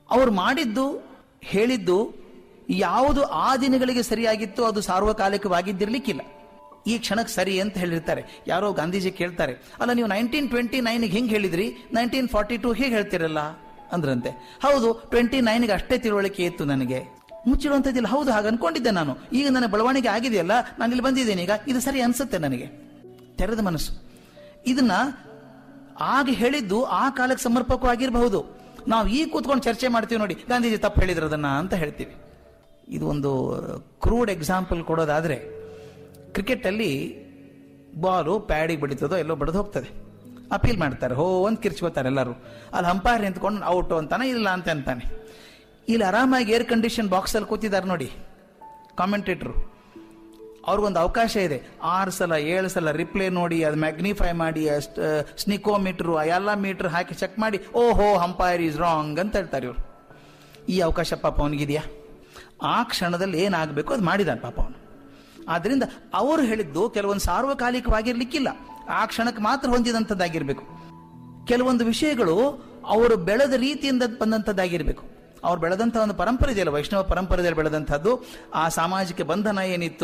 ಅವ್ರು ಮಾಡಿದ್ದು ಹೇಳಿದ್ದು ಯಾವುದು ಆ ದಿನಗಳಿಗೆ ಸರಿಯಾಗಿತ್ತು ಅದು ಸಾರ್ವಕಾಲಿಕವಾಗಿದ್ದಿರ್ಲಿಕ್ಕಿಲ್ಲ ಈ ಕ್ಷಣಕ್ಕೆ ಸರಿ ಅಂತ ಹೇಳಿರ್ತಾರೆ ಯಾರೋ ಗಾಂಧೀಜಿ ಕೇಳ್ತಾರೆ ಅಲ್ಲ ನೀವು ನೈನ್ಟೀನ್ ಟ್ವೆಂಟಿ ನೈನ್ಗೆ ಹಿಂಗೆ ಹೇಳಿದ್ರಿ ನೈನ್ಟೀನ್ ಫಾರ್ಟಿ ಟೂ ಹೇಗೆ ಹೇಳ್ತಿರಲ್ಲ ಅಂದ್ರಂತೆ ಹೌದು ಟ್ವೆಂಟಿ ನೈನ್ಗೆ ಅಷ್ಟೇ ತಿಳುವಳಿಕೆ ಇತ್ತು ನನಗೆ ಮುಚ್ಚಿಡುವಂಥದ್ದಿಲ್ಲ ಹೌದು ಹಾಗೆ ಅನ್ಕೊಂಡಿದ್ದೆ ನಾನು ಈಗ ನನ್ನ ಬೆಳವಣಿಗೆ ಆಗಿದೆಯಲ್ಲ ನಾನು ಇಲ್ಲಿ ಬಂದಿದ್ದೇನೆ ಈಗ ಇದು ಸರಿ ಅನ್ಸುತ್ತೆ ನನಗೆ ತೆರೆದ ಮನಸ್ಸು ಇದನ್ನ ಆಗ ಹೇಳಿದ್ದು ಆ ಕಾಲಕ್ಕೆ ಸಮರ್ಪಕವಾಗಿರಬಹುದು ನಾವು ಈಗ ಕೂತ್ಕೊಂಡು ಚರ್ಚೆ ಮಾಡ್ತೀವಿ ನೋಡಿ ಗಾಂಧೀಜಿ ತಪ್ಪು ಹೇಳಿದ್ರು ಅದನ್ನ ಅಂತ ಹೇಳ್ತೀವಿ ಇದು ಒಂದು ಕ್ರೂಡ್ ಎಕ್ಸಾಂಪಲ್ ಕೊಡೋದಾದ್ರೆ ಕ್ರಿಕೆಟ್ ಅಲ್ಲಿ ಬಾಲು ಪ್ಯಾಡಿಗೆ ಬಡಿತದೋ ಎಲ್ಲೋ ಬಡಿದು ಹೋಗ್ತದೆ ಅಪೀಲ್ ಮಾಡ್ತಾರೆ ಹೋ ಅಂತ ಕಿರ್ಚ್ಕೋತಾರೆ ಎಲ್ಲರೂ ಅಲ್ಲಿ ಅಂಪೈರ್ ನಿಂತ್ಕೊಂಡು ಔಟು ಅಂತಾನೆ ಇಲ್ಲ ಅಂತ ಅಂತಾನೆ ಇಲ್ಲಿ ಆರಾಮಾಗಿ ಏರ್ ಕಂಡೀಷನ್ ಬಾಕ್ಸ್ ಅಲ್ಲಿ ಕೂತಿದ್ದಾರೆ ನೋಡಿ ಕಾಮೆಂಟೇಟ್ರು ಅವ್ರಿಗೊಂದು ಅವಕಾಶ ಇದೆ ಆರು ಸಲ ಏಳು ಸಲ ರಿಪ್ಲೇ ನೋಡಿ ಅದು ಮ್ಯಾಗ್ನಿಫೈ ಮಾಡಿ ಸ್ನಿಕೋ ಮೀಟ್ರು ಎಲ್ಲ ಮೀಟರ್ ಹಾಕಿ ಚೆಕ್ ಮಾಡಿ ಓಹೋ ಅಂಪೈರ್ ಈಸ್ ರಾಂಗ್ ಅಂತ ಹೇಳ್ತಾರೆ ಇವರು ಈ ಅವಕಾಶ ಪಾಪ ಅವನಿಗಿದೆಯಾ ಆ ಕ್ಷಣದಲ್ಲಿ ಏನಾಗಬೇಕು ಅದು ಮಾಡಿದಾನೆ ಪಾಪ ಅವನು ಆದ್ರಿಂದ ಅವರು ಹೇಳಿದ್ದು ಕೆಲವೊಂದು ಸಾರ್ವಕಾಲಿಕವಾಗಿರ್ಲಿಕ್ಕಿಲ್ಲ ಆ ಕ್ಷಣಕ್ಕೆ ಮಾತ್ರ ಹೊಂದಿದಂಥದ್ದಾಗಿರ್ಬೇಕು ಕೆಲವೊಂದು ವಿಷಯಗಳು ಅವರು ಬೆಳೆದ ರೀತಿಯಿಂದ ಬಂದಂಥದ್ದಾಗಿರ್ಬೇಕು ಅವ್ರು ಬೆಳೆದಂಥ ಒಂದು ಪರಂಪರೆ ಇದೆಯಲ್ಲ ವೈಷ್ಣವ ಪರಂಪರೆಯಲ್ಲಿ ಬೆಳೆದಂಥದ್ದು ಆ ಸಾಮಾಜಿಕ ಬಂಧನ ಏನಿತ್ತು